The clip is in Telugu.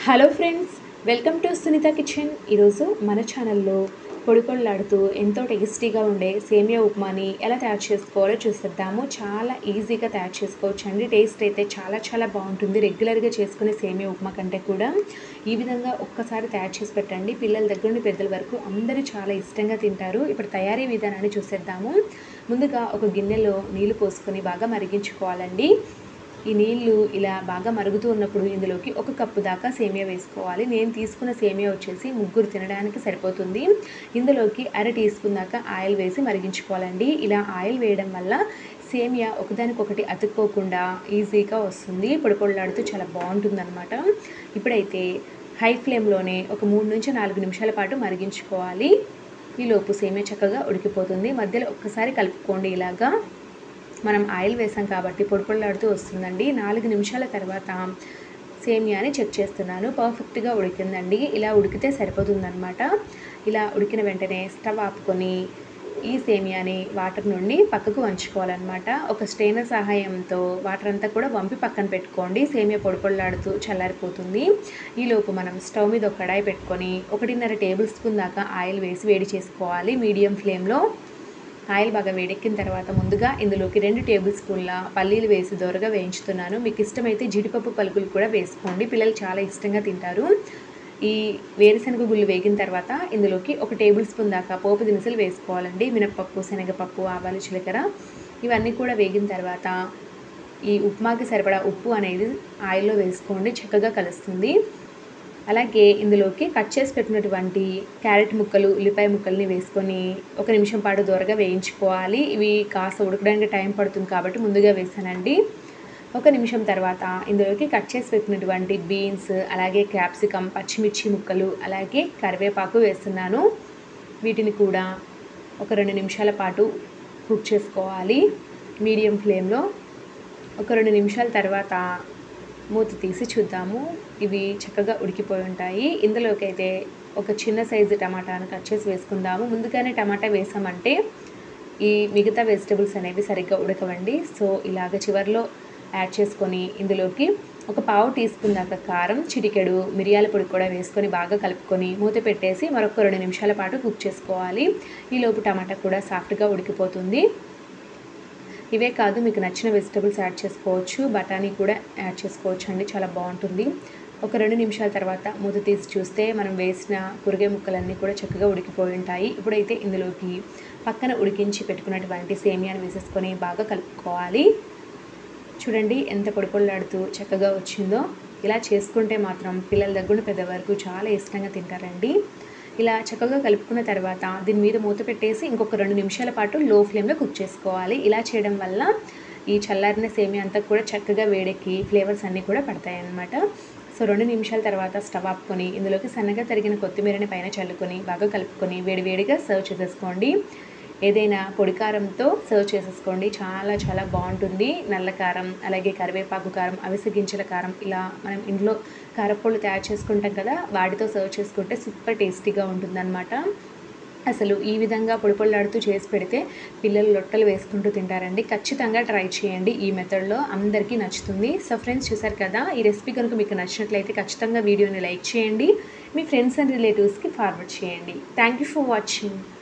hello friends welcome to Sunitha Kitchen ఈరోజు మన ఛానల్లో పొడి పొడిలాడుతూ ఎంతో టేస్టీగా ఉండే సేమియా ఉప్మాని ఎలా తయారు చేసుకోవాలో చూసేద్దాము చాలా ఈజీగా తయారు చేసుకోవచ్చు అండి టేస్ట్ అయితే చాలా చాలా బాగుంటుంది రెగ్యులర్గా చేసుకునే సేమియా ఉప్మా కంటే కూడా ఈ విధంగా ఒక్కసారి తయారు చేసి పెట్టండి పిల్లల దగ్గర నుండి పెద్దల వరకు అందరూ చాలా ఇష్టంగా తింటారు ఇప్పుడు తయారీ విధానాన్ని చూసేద్దాము ముందుగా ఒక గిన్నెలో నీళ్లు పోసుకొని బాగా మరిగించుకోవాలండి ఈ నీళ్లు ఇలా బాగా మరుగుతూ ఉన్నప్పుడు ఇందులోకి ఒక కప్పు దాకా సేమియా వేసుకోవాలి నేను తీసుకున్న సేమియా వచ్చేసి ముగ్గురు తినడానికి సరిపోతుంది ఇందులోకి అర టీ స్పూన్ దాకా ఆయిల్ వేసి మరిగించుకోవాలండి ఇలా ఆయిల్ వేయడం వల్ల సేమియా ఒకదానికొకటి అతుక్కోకుండా ఈజీగా వస్తుంది పొడి పొడిలాడుతూ చాలా బాగుంటుందన్నమాట ఇప్పుడైతే హై ఫ్లేమ్లోనే ఒక మూడు నుంచి నాలుగు నిమిషాల పాటు మరిగించుకోవాలి ఈలోపు సేమియా చక్కగా ఉడికిపోతుంది మధ్యలో ఒక్కసారి కలుపుకోండి ఇలాగా మనం ఆయిల్ వేసాం కాబట్టి పొడిపొడిలాడుతూ వస్తుందండి నాలుగు నిమిషాల తర్వాత సేమియాని చెక్ చేస్తున్నాను పర్ఫెక్ట్గా ఉడికిందండి ఇలా ఉడికితే సరిపోతుందన్నమాట ఇలా ఉడికిన వెంటనే స్టవ్ ఆపుకొని ఈ సేమియాని వాటర్ నుండి పక్కకు వంచుకోవాలన్నమాట ఒక స్టెయినర్ సహాయంతో వాటర్ అంతా కూడా వంపి పక్కన పెట్టుకోండి సేమియా పొడిపొడిలాడుతూ చల్లారిపోతుంది ఈలోపు మనం స్టవ్ మీద ఒక కడాయి పెట్టుకొని ఒకటిన్నర టేబుల్ స్పూన్ దాకా ఆయిల్ వేసి వేడి చేసుకోవాలి మీడియం ఫ్లేమ్లో ఆయిల్ బాగా వేడెక్కిన తర్వాత ముందుగా ఇందులోకి రెండు టేబుల్ స్పూన్ల పల్లీలు వేసి దోరగా వేయించుతున్నాను మీకు ఇష్టమైతే జీడిపప్పు పలుకులు కూడా వేసుకోండి పిల్లలు చాలా ఇష్టంగా తింటారు ఈ వేరుశనగ గుళ్ళు వేగిన తర్వాత ఇందులోకి ఒక టేబుల్ స్పూన్ దాకా పోపు దినుసులు వేసుకోవాలండి మినప్పప్పు శనగపప్పు ఆవాలు చిలకర ఇవన్నీ కూడా వేగిన తర్వాత ఈ ఉప్మాకి సరిపడా ఉప్పు అనేది ఆయిల్లో వేసుకోండి చక్కగా కలుస్తుంది అలాగే ఇందులోకి కట్ చేసి పెట్టినటువంటి క్యారెట్ ముక్కలు ఉల్లిపాయ ముక్కల్ని వేసుకొని ఒక నిమిషం పాటు దూరగా వేయించుకోవాలి ఇవి కాస్త ఉడకడానికి టైం పడుతుంది కాబట్టి ముందుగా వేసానండి ఒక నిమిషం తర్వాత ఇందులోకి కట్ చేసి పెట్టినటువంటి బీన్స్ అలాగే క్యాప్సికమ్ పచ్చిమిర్చి ముక్కలు అలాగే కరివేపాకు వేస్తున్నాను వీటిని కూడా ఒక రెండు నిమిషాల పాటు కుక్ చేసుకోవాలి మీడియం ఫ్లేమ్లో ఒక రెండు నిమిషాల తర్వాత మూత తీసి చూద్దాము ఇవి చక్కగా ఉడికిపోయి ఉంటాయి ఇందులోకి అయితే ఒక చిన్న సైజు టమాటాను కట్ చేసి వేసుకుందాము ముందుగానే టమాటా వేసామంటే ఈ మిగతా వెజిటబుల్స్ అనేవి సరిగ్గా ఉడకవండి సో ఇలాగ చివరిలో యాడ్ చేసుకొని ఇందులోకి ఒక పావు టీ స్పూన్ దాకా కారం చిటికెడు మిరియాల పొడి కూడా వేసుకొని బాగా కలుపుకొని మూత పెట్టేసి మరొక రెండు నిమిషాల పాటు కుక్ చేసుకోవాలి ఈలోపు టమాటా కూడా సాఫ్ట్గా ఉడికిపోతుంది ఇవే కాదు మీకు నచ్చిన వెజిటబుల్స్ యాడ్ చేసుకోవచ్చు బఠానీ కూడా యాడ్ చేసుకోవచ్చు అండి చాలా బాగుంటుంది ఒక రెండు నిమిషాల తర్వాత మూత తీసి చూస్తే మనం వేసిన కూరగాయ ముక్కలన్నీ కూడా చక్కగా ఉడికిపోయి ఉంటాయి ఇప్పుడైతే ఇందులోకి పక్కన ఉడికించి పెట్టుకున్నటువంటి సేమియాను వేసేసుకొని బాగా కలుపుకోవాలి చూడండి ఎంత పొడిపొడిలాడుతూ చక్కగా వచ్చిందో ఇలా చేసుకుంటే మాత్రం పిల్లల దగ్గర పెద్ద వరకు చాలా ఇష్టంగా తింటారండి ఇలా చక్కగా కలుపుకున్న తర్వాత దీని మీద మూత పెట్టేసి ఇంకొక రెండు నిమిషాల పాటు లో ఫ్లేమ్లో కుక్ చేసుకోవాలి ఇలా చేయడం వల్ల ఈ చల్లారిన సేమియా అంతా కూడా చక్కగా వేడెక్కి ఫ్లేవర్స్ అన్నీ కూడా పడతాయి అన్నమాట సో రెండు నిమిషాల తర్వాత స్టవ్ ఆపుకొని ఇందులోకి సన్నగా తరిగిన కొత్తిమీరని పైన చల్లుకొని బాగా కలుపుకొని వేడివేడిగా సర్వ్ చేసేసుకోండి ఏదైనా పొడి కారంతో సర్వ్ చేసేసుకోండి చాలా చాలా బాగుంటుంది నల్ల కారం అలాగే కరివేపాకు కారం అవిసె గింజల కారం ఇలా మనం ఇంట్లో కారపొళ్ళు తయారు చేసుకుంటాం కదా వాటితో సర్వ్ చేసుకుంటే సూపర్ టేస్టీగా ఉంటుందన్నమాట అసలు ఈ విధంగా పొడి పొడిలాడుతూ చేసి పెడితే పిల్లలు లొట్టలు వేసుకుంటూ తింటారండి ఖచ్చితంగా ట్రై చేయండి ఈ మెథడ్లో అందరికీ నచ్చుతుంది సో ఫ్రెండ్స్ చూసారు కదా ఈ రెసిపీ కనుక మీకు నచ్చినట్లయితే ఖచ్చితంగా వీడియోని లైక్ చేయండి మీ ఫ్రెండ్స్ అండ్ రిలేటివ్స్కి ఫార్వర్డ్ చేయండి థ్యాంక్ యూ ఫర్ వాచింగ్